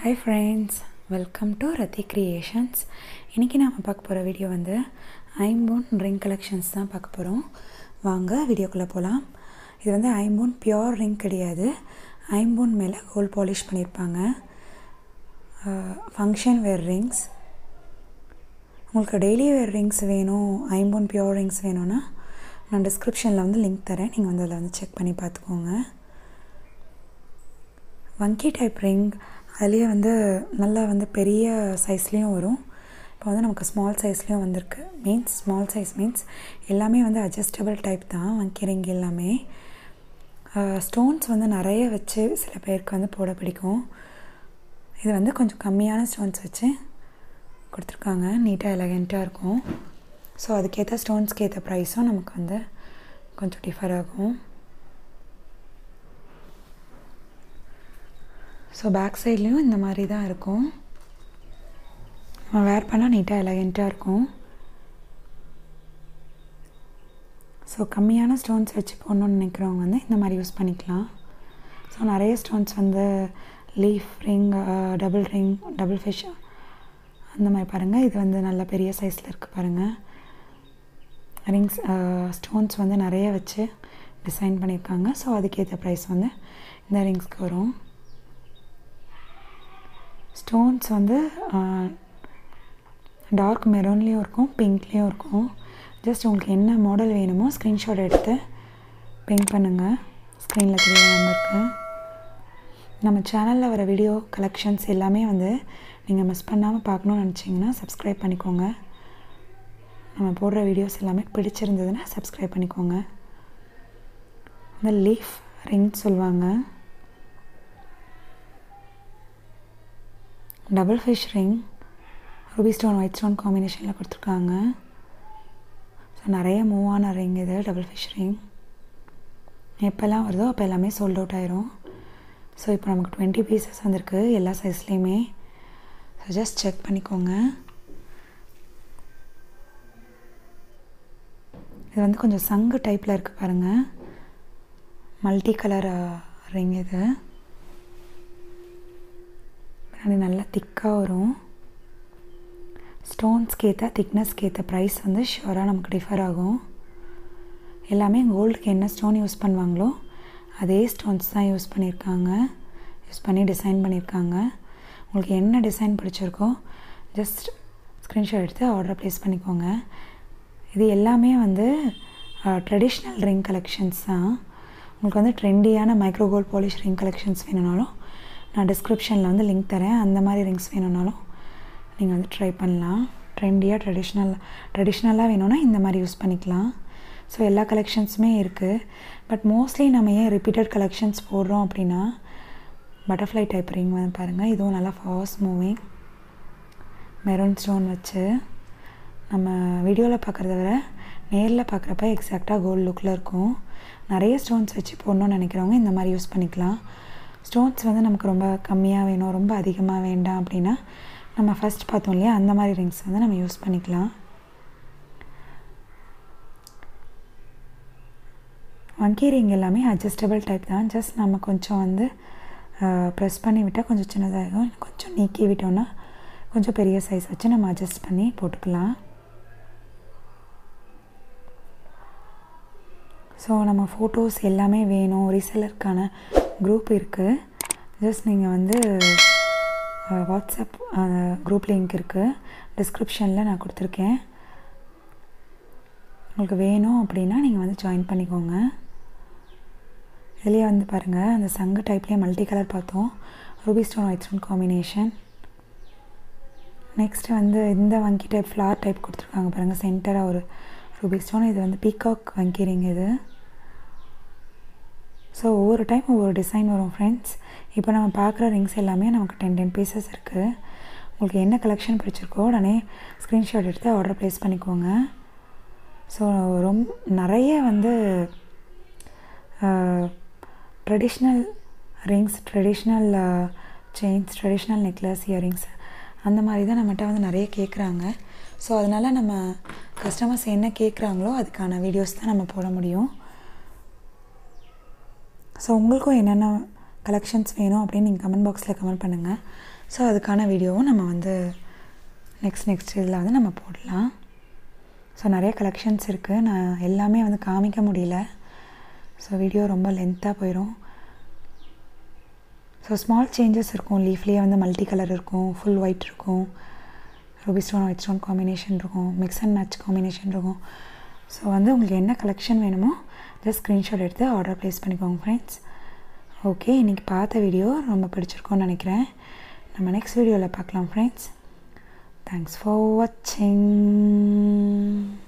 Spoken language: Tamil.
hi friends welcome to Rathi creations இன்றைக்கி நாம் பார்க்க போகிற வீடியோ வந்து ஐம்பூன் ரிங் கலெக்ஷன்ஸ் தான் பார்க்க போகிறோம் வாங்க வீடியோக்குள்ளே போகலாம் இது வந்து ஐம்பூன் பியோர் ரிங் கிடையாது ஐம்பூன் மேலே கோல்ட் பாலிஷ் பண்ணியிருப்பாங்க ஃபங்க்ஷன் வேர் ரிங்ஸ் உங்களுக்கு டெய்லி வேர் ரிங்ஸ் வேணும் ஐம்பூன் பியோர் ரிங்ஸ் வேணும்னா நான் டிஸ்கிரிப்ஷனில் வந்து லிங்க் தரேன் நீங்கள் வந்து அதில் வந்து செக் பண்ணி பார்த்துக்கோங்க வங்கி டைப் ரிங் அதுலேயே வந்து நல்லா வந்து பெரிய சைஸ்லேயும் வரும் இப்போ வந்து நமக்கு ஸ்மால் சைஸ்லேயும் வந்திருக்கு மீன்ஸ் ஸ்மால் சைஸ் மீன்ஸ் எல்லாமே வந்து அட்ஜஸ்டபிள் டைப் தான் வங்கி ரிங் எல்லாமே ஸ்டோன்ஸ் வந்து நிறைய வச்சு சில பேருக்கு வந்து போட பிடிக்கும் இது வந்து கொஞ்சம் கம்மியான ஸ்டோன்ஸ் வச்சு கொடுத்துருக்காங்க நீட்டாக எலகெண்ட்டாக இருக்கும் ஸோ அதுக்கேற்ற ஸ்டோன்ஸ்க்கு ஏற்ற ப்ரைஸும் நமக்கு வந்து கொஞ்சம் டிஃபர் ஆகும் ஸோ பேக் சைட்லேயும் இந்த மாதிரி தான் இருக்கும் நம்ம வேர் பண்ணால் நீட்டாக எலகெண்ட்டாக இருக்கும் ஸோ கம்மியான ஸ்டோன்ஸ் வச்சு போடணுன்னு நினைக்கிறவங்க வந்து இந்த மாதிரி யூஸ் பண்ணிக்கலாம் ஸோ நிறைய ஸ்டோன்ஸ் வந்து leaf ring double ring double fish அந்த மாதிரி பாருங்கள் இது வந்து நல்ல பெரிய சைஸில் இருக்குது பாருங்கள் ரிங்ஸ் ஸ்டோன்ஸ் வந்து நிறைய வச்சு டிசைன் பண்ணியிருக்காங்க ஸோ அதுக்கேற்ற ப்ரைஸ் வந்து இந்த ரிங்ஸ்க்கு வரும் ஸ்டோன்ஸ் வந்து டார்க் மெரூன்லேயும் இருக்கும் பிங்க்லேயும் இருக்கும் ஜஸ்ட் உங்களுக்கு என்ன மாடல் வேணுமோ ஸ்க்ரீன்ஷாட் எடுத்து பிங்க் பண்ணுங்கள் ஸ்க்ரீனில் தெரிய நம்பருக்கு நம்ம சேனலில் வர வீடியோ கலெக்ஷன்ஸ் எல்லாமே வந்து நீங்கள் மிஸ் பண்ணாமல் பார்க்கணுன்னு நினச்சிங்கன்னா சப்ஸ்கிரைப் பண்ணிக்கோங்க நம்ம போடுற வீடியோஸ் எல்லாமே பிடிச்சிருந்ததுன்னா சப்ஸ்கிரைப் பண்ணிக்கோங்க இந்த லீஃப் ரிங் சொல்லுவாங்க double fish ring ruby stone white stone காம்பினேஷனில் கொடுத்துருக்காங்க ஸோ நிறைய மூவ் ஆன ரிங் இது டபுள் ஃபிஷ் ரிங் எப்போல்லாம் வருதோ அப்போ எல்லாமே சோல்ட் அவுட் ஆயிரும் ஸோ இப்போ நமக்கு டுவெண்ட்டி பீசஸ் வந்திருக்கு எல்லா சைஸ்லேயுமே ஸோ ஜஸ்ட் செக் பண்ணிக்கோங்க இது வந்து கொஞ்சம் சங்கு டைப்பில் இருக்குது பாருங்கள் மல்டி கலர் ரிங் இது பின்னாடி நல்லா திக்காக வரும் ஸ்டோன்ஸ்க்கு ஏற்ற திக்னஸ்க்கு ஏற்ற ப்ரைஸ் வந்து ஷுவராக நமக்கு டிஃபர் ஆகும் எல்லாமே கோல்டுக்கு என்ன ஸ்டோன் யூஸ் பண்ணுவாங்களோ அதே ஸ்டோன்ஸ் தான் யூஸ் பண்ணியிருக்காங்க யூஸ் பண்ணி டிசைன் பண்ணியிருக்காங்க உங்களுக்கு என்ன டிசைன் பிடிச்சிருக்கோ ஜஸ்ட் ஸ்க்ரீன்ஷாட் எடுத்து ஆர்டர் ப்ளேஸ் பண்ணிக்கோங்க இது எல்லாமே வந்து ட்ரெடிஷ்னல் ரிங் கலெக்ஷன்ஸ் தான் உங்களுக்கு வந்து ட்ரெண்டியான micro gold polish ring collections வேணும்னாலும் நான் டிஸ்கிரிப்ஷனில் வந்து லிங்க் தரேன் அந்த மாதிரி ரிங்ஸ் வேணும்னாலும் நீங்கள் வந்து ட்ரை பண்ணலாம் ட்ரெண்டியாக ட்ரெடிஷ்னல் ட்ரெடிஷ்னலாக வேணும்னா இந்த மாதிரி யூஸ் பண்ணிக்கலாம் ஸோ எல்லா கலெக்ஷன்ஸுமே இருக்குது பட் மோஸ்ட்லி நம்ம ஏன் ரிப்பீட்டட் கலெக்ஷன்ஸ் போடுறோம் அப்படின்னா பட்டர்ஃப்ளை டைப் ரிங் வந்து பாருங்கள் இதுவும் நல்லா ஃபாஸ்ட் மூவிங் மெரூன் ஸ்டோன் வச்சு நம்ம வீடியோவில் பார்க்குறத விட நேரில் பார்க்குறப்ப எக்ஸாக்டாக கோல்டு லுக்கில் இருக்கும் நிறைய ஸ்டோன்ஸ் வச்சு போடணும்னு நினைக்கிறவங்க இந்த மாதிரி யூஸ் பண்ணிக்கலாம் ஸ்டோன்ஸ் வந்து நமக்கு ரொம்ப கம்மியாக வேணும் ரொம்ப அதிகமாக வேண்டாம் அப்படின்னா நம்ம ஃபஸ்ட் பார்த்தோம் இல்லையா அந்த மாதிரி ரிங்ஸ் வந்து நம்ம யூஸ் பண்ணிக்கலாம் வங்கி ரிங் எல்லாமே அட்ஜஸ்டபிள் டைப் தான் ஜஸ்ட் நம்ம கொஞ்சம் வந்து ப்ரெஸ் பண்ணி விட்டால் கொஞ்சம் சின்னதாகும் கொஞ்சம் நீக்கி விட்டோன்னா கொஞ்சம் பெரிய சைஸ் வச்சு நம்ம அட்ஜஸ்ட் பண்ணி போட்டுக்கலாம் ஸோ நம்ம ஃபோட்டோஸ் எல்லாமே வேணும் ரீசெல்லருக்கான குரூப் இருக்குது ஜஸ்ட் நீங்கள் வந்து வாட்ஸ்அப் குரூப் லிங்க் இருக்குது டிஸ்கிரிப்ஷனில் நான் கொடுத்துருக்கேன் உங்களுக்கு வேணும் அப்படின்னா நீங்கள் வந்து ஜாயின் பண்ணிக்கோங்க இதுலேயே வந்து பாருங்கள் அந்த சங்கு டைப்லேயே மல்டி கலர் பார்த்தோம் ruby stone white stone combination next வந்து இந்த வங்கி டைப் ஃப்ளார் டைப் கொடுத்துருக்காங்க பாருங்கள் சென்டராக ஒரு ரூபி ஸ்டோன் இது வந்து பீகாக் வங்கி ரிங் இது ஸோ ஒவ்வொரு டைம் ஒவ்வொரு டிசைன் வரும் ஃப்ரெண்ட்ஸ் இப்போ நம்ம பார்க்குற ரிங்ஸ் எல்லாமே நமக்கு டென் டென் பீசஸ் இருக்குது உங்களுக்கு என்ன கலெக்ஷன் பிடிச்சிருக்கோ உடனே ஸ்க்ரீன்ஷாட் எடுத்து ஆர்டர் ப்ளேஸ் பண்ணிக்கோங்க ஸோ ரொம்ப நிறைய வந்து traditional rings traditional chains traditional necklace earrings அந்த மாதிரி தான் நம்மகிட்ட வந்து நிறைய கேட்குறாங்க ஸோ அதனால் நம்ம கஸ்டமர்ஸ் என்ன கேட்குறாங்களோ அதுக்கான வீடியோஸ் தான் நம்ம போட முடியும் ஸோ உங்களுக்கும் என்னென்ன கலெக்ஷன்ஸ் வேணும் அப்படின்னு நீங்கள் கமெண்ட் பாக்ஸில் கமெண்ட் பண்ணுங்கள் ஸோ அதுக்கான வீடியோவும் நம்ம வந்து நெக்ஸ்ட் நெக்ஸ்ட் இதில் வந்து நம்ம போடலாம் ஸோ நிறைய கலெக்ஷன்ஸ் இருக்குது நான் எல்லாமே வந்து காமிக்க முடியல ஸோ வீடியோ ரொம்ப லென்த்தாக போயிடும் ஸோ ஸ்மால் சேஞ்சஸ் இருக்கும் லீஃப்லேயே வந்து மல்டி கலர் இருக்கும் ஃபுல் ஒயிட் இருக்கும் ruby stone white stone combination இருக்கும் மிக்ஸ் அண்ட் மேட்ச் காம்பினேஷன் இருக்கும் ஸோ வந்து உங்களுக்கு என்ன கலெக்ஷன் வேணுமோ ஜஸ்ட் ஸ்க்ரீன்ஷாட் எடுத்து ஆர்டர் ப்ளேஸ் பண்ணிக்கோங்க ஃப்ரெண்ட்ஸ் ஓகே இன்றைக்கி பார்த்த வீடியோ ரொம்ப பிடிச்சிருக்கோன்னு நினைக்கிறேன் நம்ம நெக்ஸ்ட் வீடியோவில் பார்க்கலாம் ஃப்ரெண்ட்ஸ் தேங்க்ஸ் ஃபார் வாட்சிங்